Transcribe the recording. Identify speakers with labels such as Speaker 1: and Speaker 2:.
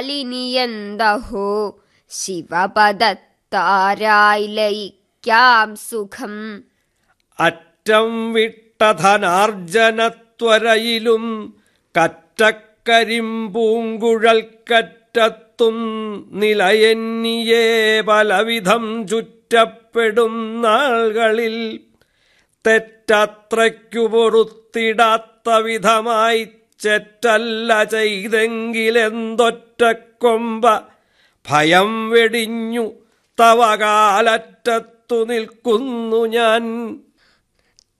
Speaker 1: ലിനിയന്തഹോ ശിവപദത്താരായി ലയിക്കാം സുഖം
Speaker 2: അറ്റം വിട്ട ധനാർജനത്വരയിലും കറ്റക്കരിമ്പൂങ്കുഴൽക്കറ്റത്തും നിലയെന്നിയേ പലവിധം ചുറ്റപ്പെടും നാളുകളിൽ തെറ്റത്രയ്ക്കു പൊറുത്തിടാത്ത വിധമായി ചെറ്റല്ല ചെയ്തെങ്കിലെന്തൊറ്റക്കൊമ്പ ഭയം വെടിഞ്ഞു തവ കാലറ്റത്തു നിൽക്കുന്നു ഞാൻ